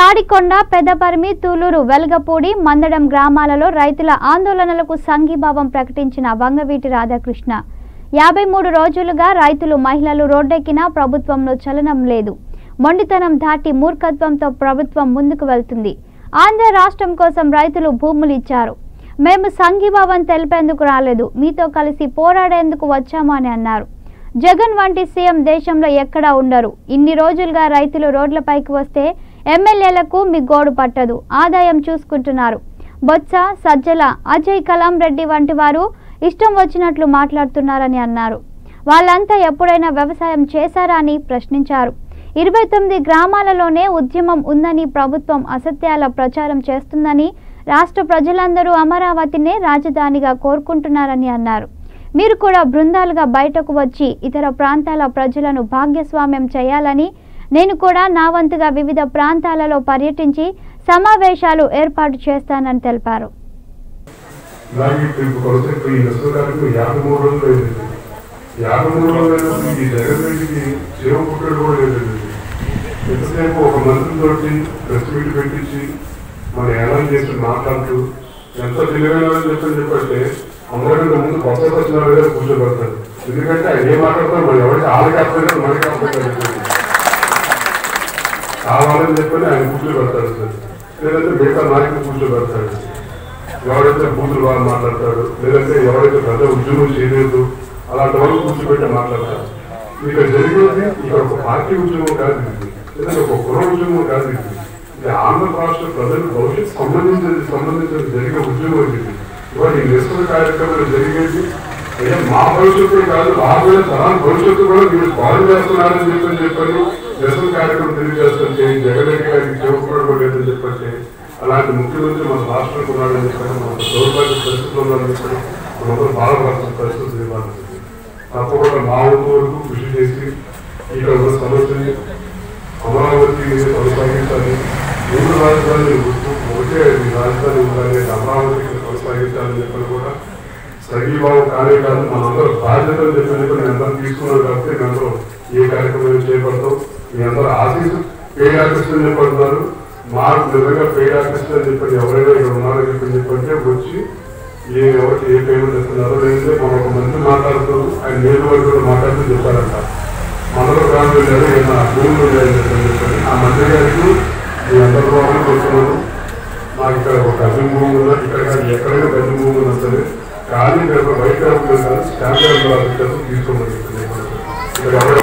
తాడికొండ పెదపరిమి తూలూరు వెలగపూడి మందడం గ్రామాలలో రైతుల ఆందోళనలకు సంఘీభావం ప్రకటించిన వంగవీటి రాధాకృష్ణ యాభై మూడు రోజులుగా రైతులు మహిళలు రోడ్డెక్కినా ప్రభుత్వంలో చలనం లేదు మొండితనం దాటి మూర్ఖత్వంతో ప్రభుత్వం ముందుకు వెళ్తుంది ఆంధ్ర రాష్ట్రం కోసం రైతులు భూములు ఇచ్చారు మేము సంఘీభావం తెలిపేందుకు రాలేదు మీతో కలిసి పోరాడేందుకు వచ్చాము అని అన్నారు జగన్ వంటి సీఎం దేశంలో ఎక్కడా ఉండరు ఇన్ని రోజులుగా రైతులు రోడ్లపైకి వస్తే ఎమ్మెల్యేలకు మీ గోడు పట్టదు ఆదాయం చూసుకుంటున్నారు బొత్స సజ్జల అజయ్ కలాం రెడ్డి వంటి వారు ఇష్టం వచ్చినట్లు మాట్లాడుతున్నారని అన్నారు వాళ్ళంతా ఎప్పుడైనా వ్యవసాయం చేశారా అని ప్రశ్నించారు ఇరవై తొమ్మిది గ్రామాలలోనే ఉద్యమం ఉందని ప్రభుత్వం అసత్యాల ప్రచారం చేస్తుందని రాష్ట్ర ప్రజలందరూ అమరావతినే రాజధానిగా కోరుకుంటున్నారని అన్నారు మీరు కూడా బృందాలుగా బయటకు వచ్చి ఇతర ప్రాంతాల ప్రజలను భాగ్యస్వామ్యం చేయాలని నేను కూడా నా వంతుగా వివిధ ప్రాంతాలలో పర్యటించి సమావేశాలు ఏర్పాటు చేస్తానని తెలిపారు ఇలాగే ఇప్పుడు కొరత ఇప్పుడు ఈ నెసలు కార్యక్రమం యాభై మూడు రోజులు అయిందండి యాభై మూడు రోజులు అయినప్పుడు ఈ జగన్ రెడ్డికి జీవ పుట్టడు కూడా లేదండి ఎంతసేపు ఒక మంత్రితోటి ప్రెస్ మీట్ పెట్టించి మన ఏడాది చేసి మాట్లాడుతూ ఎంత తెలివైన చెప్పని చెప్పంటే అందరికంటే ముందు కొత్త సత్యనారాయణ గారు కూర్చోబెడతారు ఎందుకంటే ఆయన ఏం మాట్లాడతారు మరి ఎవరికి వాళ్ళకి అర్థం కాదు మనకి అర్థం కాదు కావాలని చెప్పని ఆయన కూర్చోబెడతాడు సార్ లేదంటే మిగతా నాయకులు కూర్చోబెడతాడు ఎవరైతే బూతులు వాళ్ళు మాట్లాడతాడు లేదంటే ఎవరైతే పెద్ద ఉద్యోగం చేయలేదు అలాంటి వాళ్ళు కూర్చోబెట్టి మాట్లాడతారు ఇక్కడ జరిగేది ఇక్కడ ఒక పార్టీ ఉద్యోగం కాదు ఇది లేదంటే ఒక కుల ఉద్యోగం కాదు ఇది ఇది ఆంధ్ర రాష్ట్ర ప్రజల భవిష్యత్తు సంబంధించింది సంబంధించిన జరిగే ఉద్యోగం ఇది ఇవాళ ఈ నిరసన కార్యక్రమాలు జరిగేది అయ్యా మా భవిష్యత్తు కాదు రాబోయే తరాల భవిష్యత్తు కూడా మీరు బాగు చేస్తున్నారని చెప్పని చెప్పారు నిరసన కార్యక్రమం తెలియజేస్తుంటే జగన్ రెడ్డి గారికి చేపడలేదని చెప్పంటే అలాంటి ముఖ్యమంత్రి మన రాష్ట్రానికి ఉన్నాడని చెప్పారు మన దౌర్భాగ్య పరిస్థితుల్లో ఉన్నాడని చెప్పారు మనందరూ బాధపడుతున్న పరిస్థితి ఇవ్వాలి తప్పకుండా మా వంతు వరకు కృషి చేసి ఇక్కడ ఉన్న సమస్యని అమరావతి కొనసాగించాలి మూడు రాజధాని ఒకటే ఈ రాజధాని ఉండాలి అమరావతికి కొనసాగించాలని చెప్పని కూడా సంఘీభావం కానే కాదు మనందరూ బాధ్యతలు చెప్పని చెప్పి మేము అందరం తీసుకున్నాం కాబట్టి మేమందరం ఏ కార్యక్రమం చేపడతాం మీ అందరూ ఆశీస్సు పేరు ఆకర్షణ చెప్పడుతున్నారు మాకు నిజంగా పేరు ఆకర్షణ అని చెప్పండి ఎవరైనా ఇక్కడ ఉన్నారని చెప్పని చెప్పంటే వచ్చి ఏ ఎవరికి ఏ పేమెంట్ ఇస్తున్నారో లేదంటే మన ఒక మంత్రి మాట్లాడుతూ ఆయన నియోజకవర్గంలో మాట్లాడుతూ చెప్పారంట మనలో గ్రామం వెళ్ళారు ఈయన భూములు వెళ్ళారని చెప్పని చెప్పని ఆ మంత్రి గారికి మీ అందరి ద్వారా వస్తున్నాను మాకు ఇక్కడ ఒక గజం భూమి ఉందా ఇక్కడ కాదు ఎక్కడైనా గజం భూమి ఉన్నా సరే కానీ ఇక్కడ బయట స్టాండర్డ్ తీసుకోమని చెప్పండి ఇక్కడ ఎవరు